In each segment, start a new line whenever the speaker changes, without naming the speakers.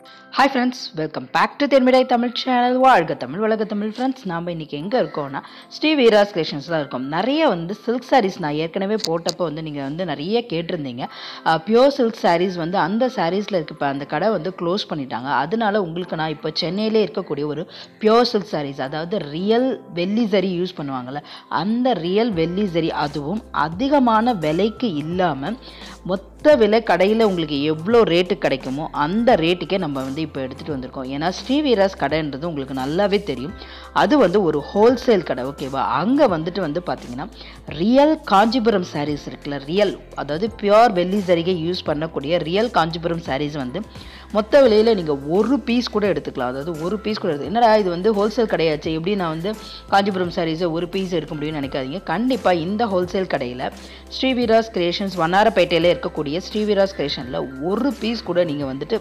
hi friends welcome back to தென்மிடாய் Tamil channel வாழ்க Tamil வழக Tamil friends நாம் இன்றைக்கி எங்கே இருக்கோம்னா ஸ்ரீ வீராஸ் கிரியேஷன்ஸ் தான் இருக்கோம் நிறைய வந்து சில்க் சாரீஸ் நான் ஏற்கனவே போட்டப்போ வந்து நீங்கள் வந்து நிறைய கேட்டிருந்தீங்க பியோர் சில்க் சாரீஸ் வந்து அந்த சாரீஸில் இருக்க இப்போ அந்த கடை வந்து க்ளோஸ் பண்ணிட்டாங்க அதனால உங்களுக்கு நான் இப்போ சென்னையிலே இருக்கக்கூடிய ஒரு பியோர் சில்க் சாரீஸ் அதாவது ரியல் வெள்ளி சரி யூஸ் பண்ணுவாங்கள்ல அந்த ரியல் வெள்ளி சரி அதுவும் அதிகமான விலைக்கு இல்லாமல் மொத்த விலை கடையில் உங்களுக்கு எவ்வளோ ரேட்டு கிடைக்குமோ அந்த ரேட்டுக்கே நம்ம வந்து இப்போ எடுத்துகிட்டு வந்திருக்கோம் ஏன்னா ஸ்ரீவீராஸ் கடைன்றது உங்களுக்கு நல்லாவே தெரியும் அது வந்து ஒரு ஹோல்சேல் கடை ஓகேவா அங்கே வந்துட்டு வந்து பார்த்தீங்கன்னா ரியல் காஞ்சிபுரம் சாரீஸ் இருக்குல்ல ரியல் அதாவது பியோர் வெள்ளி சரிகை யூஸ் பண்ணக்கூடிய ரியல் காஞ்சிபுரம் சாரீஸ் வந்து மொத்த விலையில் நீங்கள் ஒரு பீஸ் கூட எடுத்துக்கலாம் அதாவது ஒரு பீஸ் கூட எடுத்து என்னடா இது வந்து ஹோல்சேல் கடையாச்சு எப்படி நான் வந்து காஞ்சிபுரம் சாரீஸை ஒரு பீஸ் எடுக்க முடியும்னு நினைக்காதீங்க கண்டிப்பாக இந்த ஹோல்சேல் கடையில் ஸ்ரீவீராஸ் கிரியேஷன்ஸ் வண்ணாரப்பேட்டையில் இருக்கக்கூடிய ஸ்ரீவீராஸ் கிரியேஷனில் ஒரு பீஸ் கூட நீங்கள் வந்துட்டு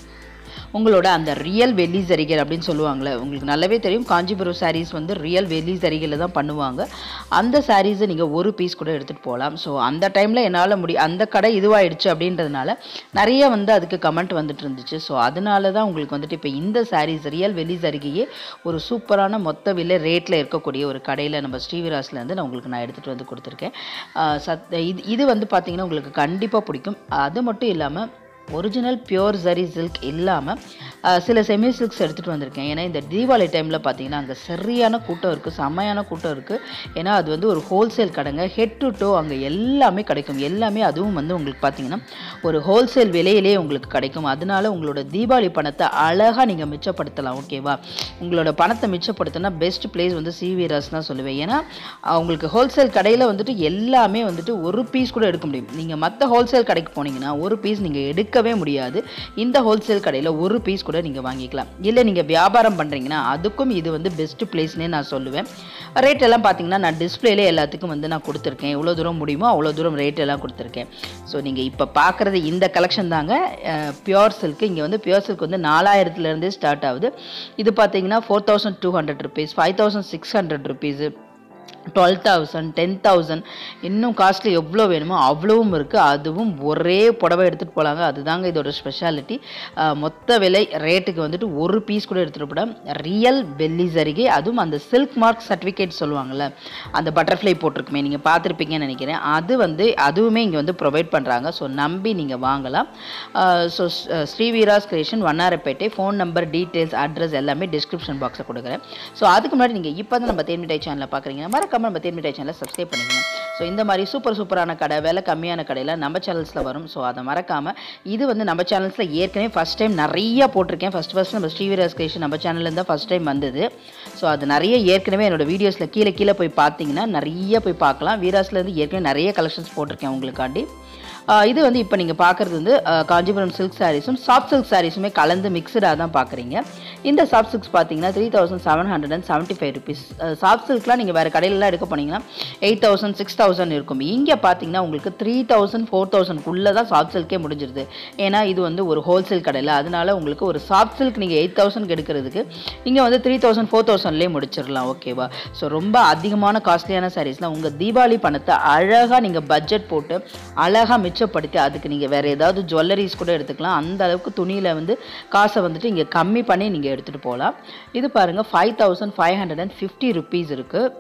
உங்களோட அந்த ரியல் வெள்ளி சரிகள் அப்படின்னு சொல்லுவாங்களே உங்களுக்கு நல்லாவே தெரியும் காஞ்சிபுரம் சாரீஸ் வந்து ரியல் வெள்ளி சரிகளில் தான் பண்ணுவாங்க அந்த சாரீஸை நீங்கள் ஒரு பீஸ் கூட எடுத்துகிட்டு போகலாம் ஸோ அந்த டைமில் என்னால் முடி அந்த கடை இதுவாகிடுச்சு அப்படின்றதுனால நிறைய வந்து அதுக்கு கமெண்ட் வந்துட்டு இருந்துச்சு ஸோ அதனால தான் உங்களுக்கு வந்துட்டு இப்போ இந்த சாரீஸ் ரியல் வெள்ளி சரிகையே ஒரு சூப்பரான மொத்த விலை ரேட்டில் இருக்கக்கூடிய ஒரு கடையில் நம்ம ஸ்ரீவிராஸ்லேருந்து நான் உங்களுக்கு நான் எடுத்துகிட்டு வந்து கொடுத்துருக்கேன் ஆஹ் சத் இது இது வந்து பார்த்தீங்கன்னா உங்களுக்கு கண்டிப்பாக பிடிக்கும் அது மட்டும் இல்லாமல் ஒரிஜினல் பியோர் ஜரி சில்க் இல்லாமல் சில செமி சில்க்ஸ் எடுத்துகிட்டு வந்திருக்கேன் ஏன்னா இந்த தீபாவளி டைமில் பார்த்தீங்கன்னா அங்கே சரியான கூட்டம் இருக்குது செம்மையான கூட்டம் இருக்குது ஏன்னா அது வந்து ஒரு ஹோல்சேல் கடைங்க ஹெட் டு டோ அங்கே எல்லாமே கிடைக்கும் எல்லாமே அதுவும் வந்து உங்களுக்கு பார்த்தீங்கன்னா ஒரு ஹோல்சேல் விலையிலே உங்களுக்கு கிடைக்கும் அதனால உங்களோட தீபாவளி பணத்தை அழகாக நீங்கள் மிச்சப்படுத்தலாம் ஓகேவா உங்களோட பணத்தை மிச்சப்படுத்தினா பெஸ்ட் பிளேஸ் வந்து சிவிராஸ் தான் சொல்லுவேன் ஏன்னா உங்களுக்கு ஹோல்சேல் கடையில் வந்துட்டு எல்லாமே வந்துட்டு ஒரு பீஸ் கூட எடுக்க முடியும் நீங்கள் மற்ற ஹோல்சேல் கடைக்கு போனீங்கன்னா ஒரு பீஸ் நீங்கள் எடுக்கவே முடியாது இந்த ஹோல்சேல் கடையில் ஒரு பீஸ் கூட நீங்கள் வாங்கிக்கலாம் இல்லை நீங்கள் வியாபாரம் பண்ணுறீங்கன்னா அதுக்கும் இது வந்து பெஸ்ட் பிளேஸ்னே நான் சொல்லுவேன் ரேட் எல்லாம் பார்த்தீங்கன்னா நான் டிஸ்பிளேலே எல்லாத்துக்கும் வந்து நான் கொடுத்துருக்கேன் எவ்வளோ தூரம் முடியுமோ அவ்வளோ தூரம் ரேட் எல்லாம் கொடுத்துருக்கேன் ஸோ நீங்கள் இப்போ பார்க்குறது இந்த கலெக்ஷன் தாங்க பியோர் சில்க் இங்கே வந்து பியோர் சில்க் வந்து நாலாயிரத்துலேருந்தே ஸ்டார்ட் ஆகுது இது பார்த்தீங்கன்னா four thousand two hundred rupees five thousand six hundred rupees twelve thousand ten thousand இன்னும் காஸ்ட்லி எவ்வளோ வேணுமோ அவ்வளவும் இருக்குது அதுவும் ஒரே புடவை எடுத்துகிட்டு போகலாங்க அதுதாங்க இதோட ஸ்பெஷாலிட்டி மொத்த விலை ரேட்டுக்கு வந்துட்டு ஒரு பீஸ் கூட எடுத்துகிட்டு போட ரியல் வெள்ளி சரிகை அதுவும் அந்த சில்க் மார்க் சர்டிஃபிகேட் சொல்லுவாங்கள்ல அந்த பட்டர்ஃப்ளை போட்டிருக்குமே நீங்கள் பார்த்துருப்பீங்கன்னு நினைக்கிறேன் அது வந்து அதுவுமே இங்கே வந்து ப்ரொவைட் பண்ணுறாங்க ஸோ நம்பி நீங்கள் வாங்கலாம் so Sriveeras creation Vannarapettai phone number details address எல்லாமே டிஸ்கிரிப்ஷன் பாக்ஸில் கொடுக்குறேன் ஸோ அதுக்கு முன்னாடி நீங்கள் இப்போ தான் நம்ம தேன்மிட்டாய் சேனலில் பார்க்குறீங்கன்னா மறக்காம நம்ம தேன்மிட்டாய் சேனலை சப்ஸ்கிரைப் பண்ணிக்கங்க ஸோ இந்த மாதிரி சூப்பர் சூப்பரான கடை விலை கம்மியான கடையில் நம்ம சேனல்ஸில் வரும் ஸோ அதை மறக்காமல் இது வந்து நம்ம சேனல்ஸில் ஏற்கனவே ஃபஸ்ட் டைம் நிறைய போட்டிருக்கேன் ஃபஸ்ட் ஃபஸ்ட் நம்ம ஸ்ரீவீராஸ் கிரியேஷன் நம்ம சேனல்லேருந்து தான் ஃபஸ்ட் டைம் வந்தது ஸோ அது நிறைய ஏற்கனவே என்னோட வீடியோஸில் கீழே கீழே போய் பார்த்தீங்கன்னா நிறைய போய் பார்க்கலாம் வீராஸ்லேருந்து ஏற்கனவே நிறைய கலெக்ஷன்ஸ் போட்டிருக்கேன் உங்களுக்காண்டி ஆஹ் இது வந்து இப்போ நீங்கள் பார்க்குறது வந்து ஆஹ் காஞ்சிபுரம் சில்க் சாரீஸும் சாஃப்ட் சில்க் சாரீஸுமே கலந்து மிக்சடாக தான் பார்க்குறீங்க இந்த சாஃப்ட் சில்க்ஸ் பார்த்தீங்கன்னா three thousand seven hundred and seventy five rupees soft சில்க்லாம் நீங்கள் வேறு கடையிலலாம் எடுக்க போனீங்கன்னா எயிட் தௌசண்ட் சிக்ஸ் தௌசண்ட் இருக்கும் இங்கே பார்த்தீங்கன்னா உங்களுக்கு த்ரீ தௌசண்ட் ஃபோர் தௌசண்ட்குள்ளே தான் சாஃப்ட் சில்கே முடிஞ்சிருது ஏன்னா இது வந்து ஒரு ஹோல்சேல் கடையில் அதனால உங்களுக்கு ஒரு சாஃப்ட் சில்க் நீங்கள் எயிட் தௌசண்ட் எடுக்கிறதுக்கு இங்கே வந்து த்ரீ தௌசண்ட் ஃபோர் தௌசண்ட்லேயே முடிச்சிடலாம் ஓகேவா ஸோ ரொம்ப அதிகமான காஸ்ட்லியான சாரீஸ்லாம் உங்கள் தீபாவளி பணத்தை அழகாக நீங்கள் பட்ஜெட் போட்டு அழகாக மிச்சப்படுத்தி அதுக்கு நீங்கள் வேறு ஏதாவது ஜுவல்லரிஸ் கூட எடுத்துக்கலாம் அந்த அளவுக்கு துணியில் வந்து காசை வந்துட்டு இங்கே கம்மி பண்ணி நீங்கள் எடுத்துகிட்டு போகலாம் இது பாருங்கள் five thousand five hundred and fifty rupees இருக்குது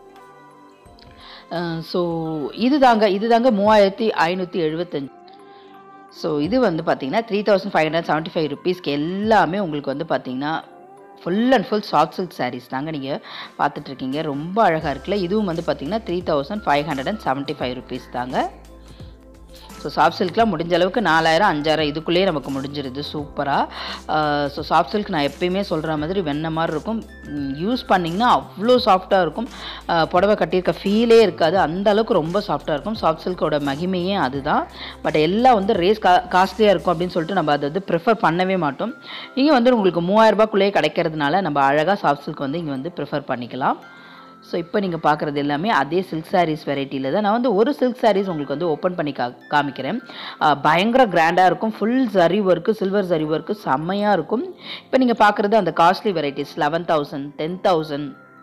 ஸோ இது தாங்க இது தாங்க மூவாயிரத்தி ஐநூற்றி எழுபத்தஞ்சு ஸோ இது வந்து பார்த்தீங்கன்னா three thousand five hundred seventy five ருபீஸ்க்கு எல்லாமே உங்களுக்கு வந்து பார்த்தீங்கன்னா full and full soft silk sarees தாங்க நீங்கள் பார்த்துட்ருக்கீங்க ரொம்ப அழகாக இருக்குல்ல இதுவும் வந்து பார்த்தீங்கன்னா three thousand five hundred and seventy five rupees தாங்க ஸோ சாஃப்ட் சில்க்லாம் முடிஞ்ச அளவுக்கு நாலாயிரம் அஞ்சாயிரம் இதுக்குள்ளேயே நமக்கு முடிஞ்சிருது சூப்பராக ஸோ சாஃப்ட் சில்க் நான் எப்பயுமே சொல்கிற மாதிரி வெண்ண மாதிரி இருக்கும் யூஸ் பண்ணிங்கன்னா அவ்வளோ சாஃப்டாக இருக்கும் அஹ் புடவை கட்டியிருக்க ஃபீலே இருக்காது அந்த அளவுக்கு ரொம்ப சாஃப்டாக இருக்கும் சாஃப்ட் சில்கோட மகிமையே அதுதான் பட் எல்லாம் வந்து ரேஸ் கா காஸ்ட்லியாக இருக்கும் அப்படின்னு சொல்லிட்டு நம்ம அதை வந்து ப்ரிஃபர் பண்ணவே மாட்டோம் இங்கே வந்து உங்களுக்கு மூவாயிரரூபாக்குள்ளேயே கிடைக்கிறதுனால நம்ம அழகாக சாஃப்ட் சில்க் வந்து இங்கே வந்து ப்ரிஃபர் பண்ணிக்கலாம் ஸோ இப்போ நீங்கள் பார்க்குறது எல்லாமே அதே சில்க் சாரீஸ் வெரைட்டியில் தான் நான் வந்து ஒரு சில்க் சாரீஸ் உங்களுக்கு வந்து ஓப்பன் பண்ணி கா காமிக்கிறேன் ஆஹ் பயங்கர கிராண்டாக இருக்கும் ஃபுல் சரி ஒர்க்கு சில்வர் சரி ஒர்க்கு செம்மையாக இருக்கும் இப்போ நீங்கள் பார்க்குறது அந்த costly varieties eleven thousand ten thousand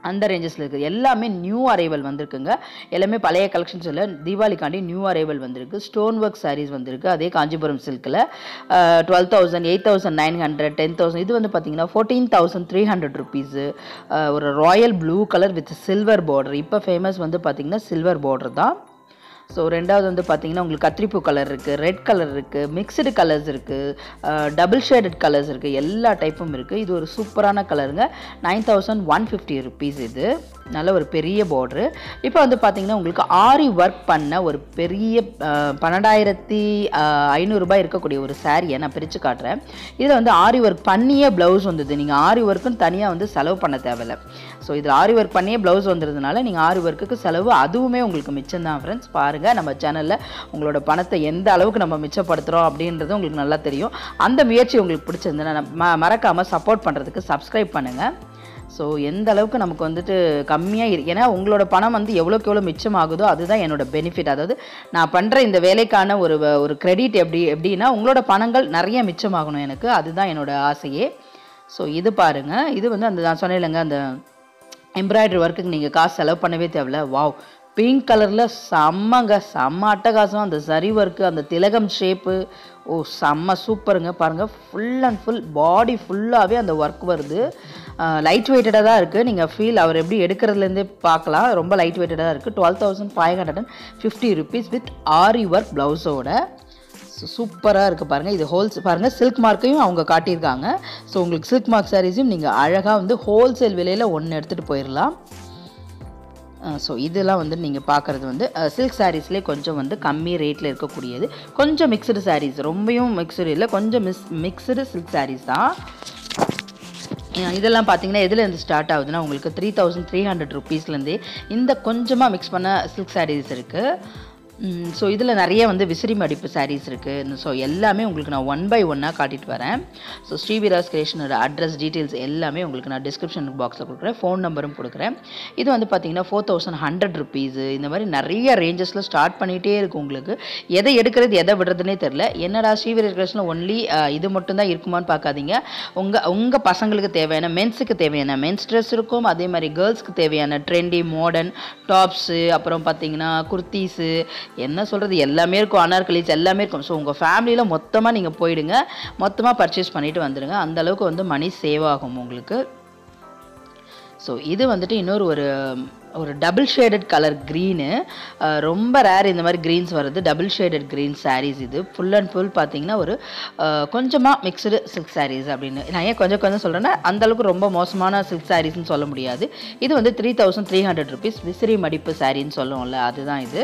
அந்த ரேஞ்சஸில் இருக்குது எல்லாமே நியூ அரைவல் வந்திருக்குங்க எல்லாமே பழைய கலெக்ஷன்ஸ் இல்லை தீபாவளிக்காண்டி நியூ அரைவல் வந்திருக்கு ஸ்டோன் ஒர்க் சாரீஸ் வந்திருக்கு அதே காஞ்சிபுரம் சில்கில் twelve thousand eight thousand nine hundred ten thousand இது வந்து பார்த்தீங்கன்னா fourteen thousand three hundred rupees ஒரு royal blue colour with silver border இப்போ ஃபேமஸ் வந்து பார்த்தீங்கன்னா சில்வர் பார்டர் தான் ஸோ ரெண்டாவது வந்து பார்த்தீங்கன்னா உங்களுக்கு கத்திரிப்பூ கலர் இருக்குது ரெட் கலர் இருக்குது மிக்சடு கலர்ஸ் இருக்குது டபுள் ஷேடட் கலர்ஸ் இருக்குது எல்லா டைப்பும் இருக்குது இது ஒரு சூப்பரான கலருங்க nine thousand one fifty rupees இது நல்ல ஒரு பெரிய பார்ட்ரு இப்போ வந்து பார்த்தீங்கன்னா உங்களுக்கு ஆரி ஒர்க் பண்ண ஒரு பெரிய அஹ், பன்னெண்டாயிரத்தி அஹ், ஐநூறுரூபா இருக்கக்கூடிய ஒரு சாரியை நான் பிரித்து காட்டுறேன் இதில் வந்து ஆரி ஒர்க் பண்ணியே ப்ளவுஸ் வந்தது நீங்கள் ஆரி ஒர்க்குன்னு தனியாக வந்து செலவு பண்ண தேவையில்ல ஸோ இதில் ஆரி ஒர்க் பண்ணியே ப்ளவுஸ் வந்ததுனால நீங்கள் ஆரி ஒர்க்குக்கு செலவு அதுவுமே உங்களுக்கு மிச்சம் தான் ஃப்ரெண்ட்ஸ் பாருங்கள் நம்ம சேனலில் உங்களோட பணத்தை எந்த அளவுக்கு நம்ம மிச்சப்படுத்துகிறோம் அப்படின்றது உங்களுக்கு நல்லா தெரியும் அந்த முயற்சி உங்களுக்கு பிடிச்சிருந்ததுன்னா ம மறக்காமல் சப்போர்ட் பண்ணுறதுக்கு சப்ஸ்கிரைப் பண்ணுங்கள் ஸோ எந்த அளவுக்கு நமக்கு வந்துட்டு கம்மியாக இரு ஏன்னா உங்களோட பணம் வந்து எவ்வளோக்கு எவ்வளோ மிச்சமாகுதோ அதுதான் என்னோட பெனிஃபிட் அதாவது நான் பண்ணுற இந்த வேலைக்கான ஒரு வ- ஒரு கிரெடிட் எப்படி எப்படின்னா உங்களோட பணங்கள் நிறைய மிச்சமாகணும் எனக்கு அதுதான் என்னோட ஆசையே ஸோ இது பாருங்கள் இது வந்து அந்த நான் சொன்னேன் இல்லைங்க அந்த எம்ப்ராய்டரி ஒர்க்குக்கு நீங்கள் காசு செலவு பண்ணவே தேவையில்ல வாவ் பிங்க் கலரில் செம்மங்க செம்ம அட்டகாசம் அந்த சரி ஒர்க்கு அந்த திலகம் ஷேப்பு ஓ செம்ம சூப்பருங்க பாருங்கள் ஃபுல் அண்ட் ஃபுல் பாடி ஃபுல்லாகவே அந்த ஒர்க் வருது லைட் வெயிட்டடாக தான் இருக்குது நீங்கள் ஃபீல் அவர் எப்படி எடுக்கிறதுலேருந்தே பார்க்கலாம் ரொம்ப லைட் வெயிட்டடாக இருக்குது twelve thousand five hundred and fifty rupees with aari work ப்ளவுஸோட சூப்பராக இருக்குது பாருங்கள் இது ஹோல்ஸ் பாருங்கள் சில்க் மார்க்கையும் அவங்க காட்டியிருக்காங்க ஸோ உங்களுக்கு சில்க் மார்க் சாரீஸையும் நீங்கள் அழகாக வந்து ஹோல்சேல் விலையில் ஒன்று எடுத்துகிட்டு போயிடலாம் ஸோ இதெல்லாம் வந்து நீங்கள் பார்க்குறது வந்து சில்க் சாரீஸ்லேயே கொஞ்சம் வந்து கம்மி ரேட்டில் இருக்கக்கூடியது கொஞ்சம் மிக்சடு சாரீஸ் ரொம்பவும் மிக்சடு இல்லை கொஞ்சம் மிஸ் மிக்சடு சில்க் சாரீஸ் தான் அஹ் இதெல்லாம் பார்த்தீங்கன்னா எதுலேருந்து ஸ்டார்ட் ஆகுதுன்னா உங்களுக்கு த்ரீ தௌசண்ட் த்ரீ ஹண்ட்ரட் ருபீஸ்லேருந்தே இந்த கொஞ்சமாக மிக்ஸ் பண்ண சில்க் சாரீஸ் இருக்குது ஸோ இதில் நிறைய வந்து விசிறி மடிப்பு சாரீஸ் இருக்குது ஸோ எல்லாமே உங்களுக்கு நான் ஒன் பை ஒன்னாக காட்டிட்டு வரேன் ஸோ ஸ்ரீவிராஸ் கிரியேஷனோட அட்ரஸ் டீட்டெயில்ஸ் எல்லாமே உங்களுக்கு நான் டிஸ்கிரிப்ஷன் பாக்ஸில் கொடுக்குறேன் ஃபோன் நம்பரும் கொடுக்குறேன் இது வந்து பார்த்தீங்கன்னா ஃபோர் தௌசண்ட் ஹண்ட்ரட் ருபீஸு இந்த மாதிரி நிறைய ரேஞ்சஸில் ஸ்டார்ட் பண்ணிகிட்டே இருக்கு உங்களுக்கு எதை எடுக்கிறது எதை விடுறதுனே தெரில என்னடா ஸ்ரீவிராஸ் கிரியேஷனில் ஒன்லி இது மட்டும்தான் இருக்குமான்னு பார்க்காதீங்க உங்கள் உங்கள் பசங்களுக்கு தேவையான மென்ஸுக்கு தேவையான மென்ஸ் ட்ரெஸ் இருக்கும் அதே மாதிரி கேர்ள்ஸ்க்கு தேவையான ட்ரெண்டி மாடர்ன் டாப்ஸு அப்புறம் பார்த்தீங்கன்னா குர்த்தீஸு என்ன சொல்கிறது எல்லாமே இருக்கும் அனார்கலிஸ் எல்லாமே இருக்கும் ஸோ உங்கள் ஃபேமிலியில் மொத்தமாக நீங்கள் போயிடுங்க மொத்தமாக பர்ச்சேஸ் பண்ணிட்டு வந்துடுங்க அந்த அளவுக்கு வந்து மணி சேவ் ஆகும் உங்களுக்கு ஸோ இது வந்துட்டு இன்னொரு ஒரு ஒரு டபுள் ஷேடட் கலர் க்ரீனு ரொம்ப ரேர் இந்த மாதிரி க்ரீன்ஸ் வருது டபுள் ஷேடட் க்ரீன் sarees இது ஃபுல் அண்ட் ஃபுல் பார்த்தீங்கன்னா ஒரு கொஞ்சமாக மிக்சடு சில்க் sarees அப்படின்னு நான் ஏன் கொஞ்சம் கொஞ்சம் சொல்கிறேன்னா அந்தளவுக்கு ரொம்ப மோசமான சில்க் சாரீஸ்னு சொல்ல முடியாது இது வந்து three thousand three hundred rupees விசிறி மடிப்பு சாரின்னு சொல்லுவோம்ல அதுதான் இது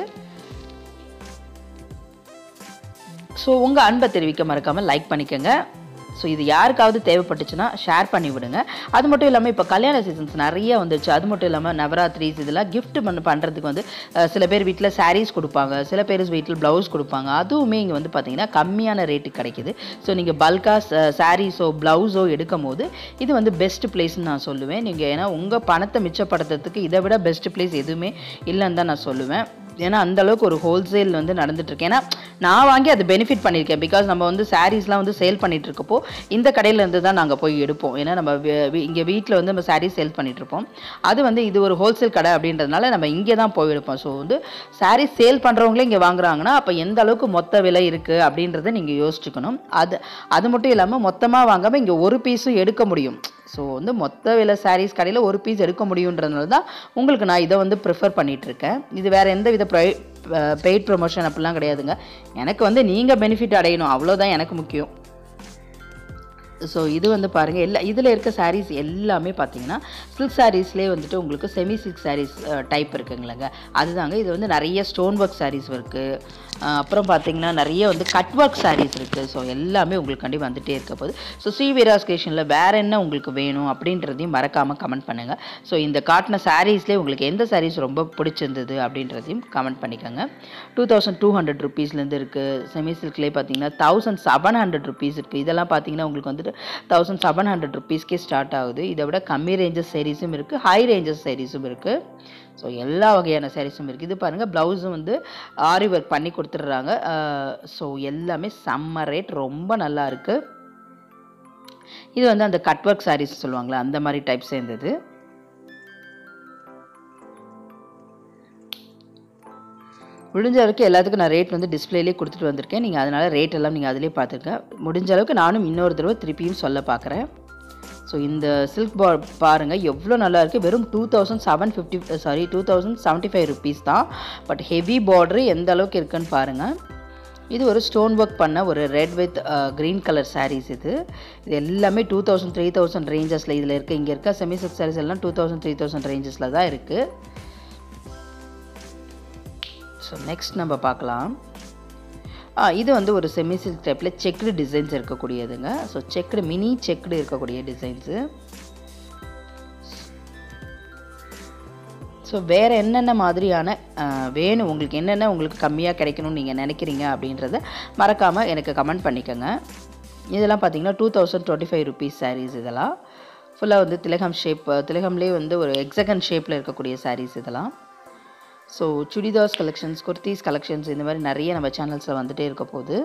ஸோ உங்கள் அன்பை தெரிவிக்க மறக்காமல் லைக் பண்ணிக்கோங்க ஸோ இது யாருக்காவது தேவைப்பட்டுச்சுன்னா ஷேர் பண்ணி விடுங்க அது மட்டும் இல்லாமல் இப்போ கல்யாண சீசன்ஸ் நிறைய வந்துச்சு அது மட்டும் இல்லாமல் நவராத்திரிஸ் இதெல்லாம் gift பண்ண பண்ணுறதுக்கு வந்து அஹ், சில பேர் வீட்டில் sarees கொடுப்பாங்க சில பேர் வீட்டில் ப்ளவுஸ் கொடுப்பாங்க அதுவுமே இங்கே வந்து பார்த்தீங்கன்னா கம்மியான ரேட்டுக்கு கிடைக்குது ஸோ நீங்கள் பல்காக சாரீஸோ ப்ளவுஸோ எடுக்கும் போது இது வந்து பெஸ்ட் பிளேஸ்னு நான் சொல்லுவேன் நீங்கள் ஏன்னா உங்கள் பணத்தை மிச்சப்படுத்துறதுக்கு இதை விட பெஸ்ட் பிளேஸ் எதுவுமே இல்லைன்னு தான் நான் சொல்லுவேன் ஏன்னா அந்த அளவுக்கு ஒரு ஹோல்சேல் வந்து நடந்துட்டு இருக்கு ஏன்னா நான் வாங்கி அது பெனிஃபிட் பண்ணியிருக்கேன் பிகாஸ் நம்ம வந்து சாரீஸ்லாம் வந்து சேல் பண்ணிட்டு இருக்கப்போ இந்த கடையில இருந்து தான் நாங்கள் போய் எடுப்போம் ஏன்னா நம்ம இங்கே வீட்டில் வந்து நம்ம சாரீஸ் சேல் பண்ணிட்டு இருப்போம் அது வந்து இது ஒரு ஹோல்சேல் கடை அப்படின்றதுனால நம்ம இங்கே தான் போய் எடுப்போம் ஸோ வந்து சாரீஸ் சேல் பண்ணுறவங்களே இங்கே வாங்குறாங்கன்னா அப்போ எந்த அளவுக்கு மொத்த விலை இருக்குது அப்படின்றத நீங்கள் யோசிச்சுக்கணும் அது அது மட்டும் இல்லாமல் மொத்தமாக வாங்காமல் இங்கே ஒரு பீஸும் எடுக்க முடியும் ஸோ வந்து மொத்த விலை சாரீஸ் கடையில் ஒரு பீஸ் எடுக்க முடியுன்றதுனால தான் உங்களுக்கு நான் இதை வந்து ப்ரிஃபர் பண்ணிகிட்ருக்கேன் இது வேறு எந்த வித ப்ரை பெய்ட் ப்ரொமோஷன் அப்படிலாம் கிடையாதுங்க எனக்கு வந்து நீங்கள் பெனிஃபிட் அடையணும் அவ்வளோதான் எனக்கு முக்கியம் ஸோ இது வந்து பாருங்கள் எல்லா இதில் இருக்க sarees எல்லாமே பார்த்தீங்கன்னா சில்க் சாரீஸ்லேயே வந்துட்டு உங்களுக்கு செமி சில்க் சாரீஸ் டைப் இருக்குங்களேங்க அதுதாங்க இது வந்து நிறைய ஸ்டோன் ஒர்க் sarees இருக்குது அப்புறம் பார்த்தீங்கன்னா நிறைய வந்து கட் ஒர்க் sarees இருக்குது ஸோ எல்லாமே உங்களுக்கு கண்டி வந்துட்டே இருக்க போகுது ஸோ ஸ்ரீ வீராஸ் கிரியேஷனில் வேறு என்ன உங்களுக்கு வேணும் அப்படின்றதையும் மறக்காமல் கமெண்ட் பண்ணுங்கள் ஸோ இந்த காட்டின சாரீஸ்லேயே உங்களுக்கு எந்த sarees ரொம்ப பிடிச்சிருந்தது அப்படின்றதையும் கமெண்ட் பண்ணிக்கோங்க டூ தௌசண்ட் டூ ஹண்ட்ரட் ருபீஸ்லேருந்து இருக்குது செமி சில்க்லேயே பார்த்தீங்கன்னா தௌசண்ட் செவன் ஹண்ட்ரட் ருபீஸ் இருக்குது இதெல்லாம் பார்த்தீங்கன்னா உங்களுக்கு வந்துட்டு தௌசண்ட் செவன் ஹண்ட்ரட் ருபீஸ்க்கே ஸ்டார்ட் ஆகுது இதை விட கம்மி ரேஞ்சஸ் சாரீஸும் இருக்குது ஹை ரேஞ்சஸ் சாரீஸும் இருக்குது ஸோ எல்லா வகையான சாரீஸும் இருக்குது இது பாருங்கள் ப்ளவுஸும் வந்து ஆரி ஒர்க் பண்ணி கொடுத்துட்றாங்க ஸோ எல்லாமே செம்ம ரேட் ரொம்ப நல்லா இருக்குது இது வந்து அந்த கட் ஒர்க் சாரீஸ் சொல்லுவாங்களே அந்த மாதிரி டைப் சேர்ந்தது முடிஞ்ச அளவுக்கு எல்லாத்துக்கும் நான் ரேட் வந்து டிஸ்பிளேலேயே கொடுத்துட்டு வந்திருக்கேன் நீங்கள் அதனால் ரேட் எல்லாம் நீங்கள் அதிலே பார்த்துருங்க முடிஞ்ச அளவுக்கு நானும் இன்னொரு தடவை திருப்பியும் சொல்ல பார்க்குறேன் ஸோ இந்த சில்க் பா பாருங்கள் எவ்வளோ நல்லா இருக்குது வெறும் two thousand seven fifty sorry two thousand seventy five rupees தான் பட் ஹெவி பார்டரு எந்த அளவுக்கு இருக்குன்னு பாருங்கள் இது ஒரு ஸ்டோன் ஒர்க் பண்ண ஒரு red with green colour sarees இது இது எல்லாமே டூ தௌசண்ட் த்ரீ தௌசண்ட் ரேஞ்சஸில் இதில் இருக்குது இங்கே இருக்க செமி சில்க் sarees எல்லாம் டூ தௌசண்ட் த்ரீ தௌசண்ட் ரேஞ்சஸில் தான் இருக்குது ஸோ நெக்ஸ்ட் நம்ம பார்க்கலாம் ஆ இது வந்து ஒரு செமி சில்க் டைப்பில் செக்குடு டிசைன்ஸ் இருக்கக்கூடியதுங்க ஸோ செக்குடு மினி செக்குடு இருக்கக்கூடிய டிசைன்ஸு ஸோ வேறு என்னென்ன மாதிரியான ஆ, வேணும் உங்களுக்கு என்னென்ன உங்களுக்கு கம்மியாக கிடைக்கணும்னு நீங்கள் நினைக்கிறீங்க அப்படின்றத மறக்காமல் எனக்கு கமெண்ட் பண்ணிக்கோங்க இதெல்லாம் பார்த்தீங்கன்னா two thousand twenty five rupees sarees இதெல்லாம் ஃபுல்லாக வந்து திலகம் ஷேப் திலகம்லேயே வந்து ஒரு எக்ஸகன் ஷேப்பில் இருக்கக்கூடிய சாரீஸ் இதெல்லாம் so chudidars collections kurtis collections இந்த மாதிரி நிறைய நம்ம சேனல்ஸில் வந்துட்டே இருக்க போகுது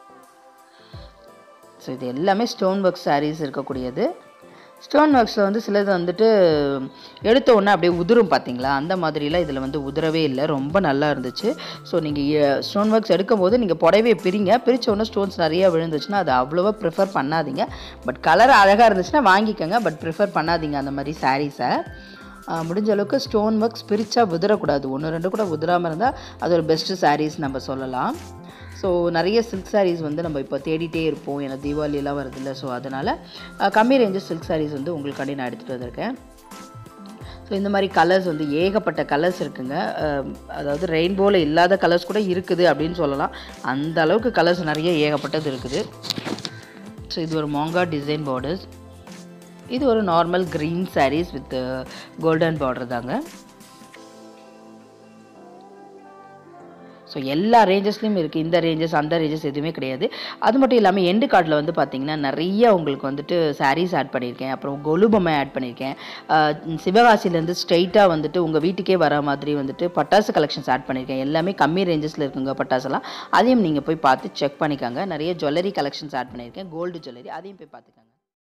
ஸோ இது எல்லாமே ஸ்டோன் ஒர்க் sarees இருக்கக்கூடியது ஸ்டோன் ஒர்க்ஸில் வந்து சிலது வந்துட்டு எடுத்த உடனே அப்படியே உதிரும் பார்த்தீங்களா அந்த மாதிரிலாம் இதில் வந்து உதிரவே இல்லை ரொம்ப நல்லா இருந்துச்சு ஸோ நீங்கள் ஸ்டோன் ஒர்க்ஸ் எடுக்கும்போது நீங்கள் புடவையை பிரிங்க பிரித்த உடனே ஸ்டோன்ஸ் நிறையா விழுந்துச்சுன்னா அது அவ்வளோவா ப்ரிஃபர் பண்ணாதீங்க பட் கலர் அழகாக இருந்துச்சுன்னா வாங்கிக்கோங்க பட் ப்ரிஃபர் பண்ணாதீங்க அந்த மாதிரி சாரீஸை முடிஞ்ச அளவுக்கு ஸ்டோன் ஒர்க்ஸ் பிரித்தா உதிரக்கூடாது ஒன்று ரெண்டு கூட உதிராமல் இருந்தால் அது ஒரு பெஸ்ட்டு sarees நம்ம சொல்லலாம் ஸோ நிறைய சில்க் sarees வந்து நம்ம இப்போ தேடிட்டே இருப்போம் ஏன்னா தீபாவளி எல்லாம் வருதுல்ல ஸோ அதனால் கம்மி ரேஞ்சஸ் சில்க் sarees வந்து உங்களுக்காண்டி நான் எடுத்துகிட்டு வந்திருக்கேன் ஸோ இந்த மாதிரி கலர்ஸ் வந்து ஏகப்பட்ட கலர்ஸ் இருக்குங்க அஹ், அதாவது ரெயின்போவில் இல்லாத கலர்ஸ் கூட இருக்குது அப்படின்னு சொல்லலாம் அந்த அளவுக்கு கலர்ஸ் நிறைய ஏகப்பட்டது இருக்குது ஸோ இது ஒரு மாங்கா டிசைன் பார்டர்ஸ் இது ஒரு normal green sarees with golden border தாங்க ஸோ எல்லா ரேஞ்சஸ்லையும் இருக்குது இந்த ரேஞ்சஸ் அந்த ரேஞ்சஸ் எதுவுமே கிடையாது அது மட்டும் இல்லாமல் எண்டு கார்டில் வந்து பார்த்தீங்கன்னா நிறைய உங்களுக்கு வந்துட்டு sarees ஆட் பண்ணியிருக்கேன் அப்புறம் கொலு பொம்மை ஆட் பண்ணியிருக்கேன் அஹ் சிவகாசிலேருந்து ஸ்ட்ரைட்டாக வந்துட்டு உங்கள் வீட்டுக்கே வர மாதிரி வந்துட்டு பட்டாசு கலெக்ஷன்ஸ் ஆட் பண்ணியிருக்கேன் எல்லாமே கம்மி ரேஞ்சஸில் இருக்குங்க பட்டாசுலாம் அதையும் நீங்கள் போய் பார்த்து செக் பண்ணிக்கோங்க நிறைய ஜுவல்லரி கலெக்ஷன்ஸ் ஆட் பண்ணியிருக்கேன் கோல்டு ஜுவல்லரி அதையும் போய் பார்த்துக்கோங்க